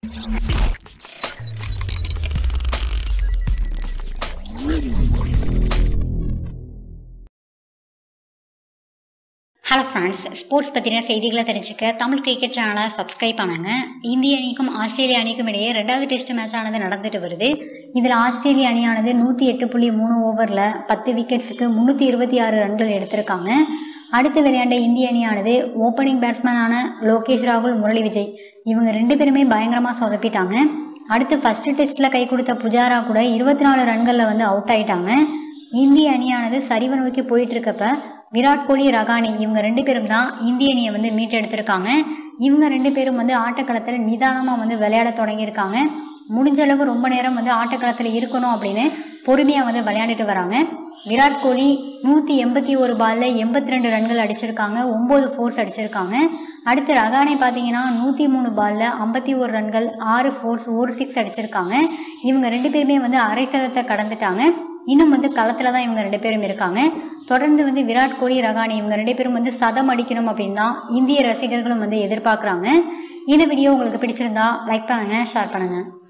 hello friends sports பற்றின செய்திகளை தெரிஞ்சுக்க தமிழ் கிரிக்கெட் சேனலை சப்ஸ்கிரைப் பண்ணுங்க இந்திய அணிக்கும் ஆஸ்திரேலிய அணிக்கும் இடையே ரெண்டாவது டெஸ்ட் மேட்ச் ஆனது நடந்துட்டு வருது இதில் ஆஸ்திரேலிய அணியானது நூற்றி எட்டு புள்ளி மூணு ஓவரில் பத்து விக்கெட்ஸுக்கு முந்நூற்றி இருபத்தி ஆறு ரன்கள் எடுத்திருக்காங்க அடுத்து விளையாண்ட இந்திய அணியானது ஓப்பனிங் பேட்ஸ்மேனான லோகேஷ் ராகுல் முரளி விஜய் இவங்க ரெண்டு பேருமே பயங்கரமாக சொதப்பிட்டாங்க அடுத்து ஃபர்ஸ்ட் டெஸ்ட்டில் கை கொடுத்த புஜாரா கூட இருபத்தி நாலு ரன்களில் வந்து அவுட் ஆயிட்டாங்க இந்திய அணியானது சரிவு நோக்கி போயிட்டு இருக்கப்ப விராட் கோலி ரகானி இவங்க ரெண்டு பேரும் தான் இந்திய அணியை வந்து மீட்டெடுத்திருக்காங்க இவங்க ரெண்டு பேரும் வந்து ஆட்டக்களத்தில் நிதானமாக வந்து விளையாட தொடங்கியிருக்காங்க முடிஞ்ச அளவு ரொம்ப நேரம் வந்து ஆட்டக்களத்தில் இருக்கணும் அப்படின்னு பொறுமையாக வந்து விளையாண்டுட்டு வராங்க விராட் கோலி நூற்றி எண்பத்தி ஒரு பாலில் எண்பத்தி ரெண்டு ரன்கள் அடிச்சிருக்காங்க ஒம்பது ஃபோர்ஸ் அடிச்சிருக்காங்க அடுத்து ரகானே பார்த்தீங்கன்னா நூற்றி மூணு பாலில் ஐம்பத்தி ஒரு ரன்கள் ஆறு ஃபோர்ஸ் ஒரு சிக்ஸ் அடிச்சிருக்காங்க இவங்க ரெண்டு பேருமே வந்து அரை சதத்தை கடந்துட்டாங்க இன்னும் வந்து களத்தில் தான் இவங்க ரெண்டு பேரும் இருக்காங்க தொடர்ந்து வந்து விராட் கோலி ரகானி இவங்க ரெண்டு பேரும் வந்து சதம் அடிக்கணும் அப்படின்னு தான் இந்திய ரசிகர்களும் வந்து எதிர்பார்க்குறாங்க இந்த வீடியோ உங்களுக்கு பிடிச்சிருந்தா லைக் பண்ணுங்கள் ஷேர் பண்ணுங்கள்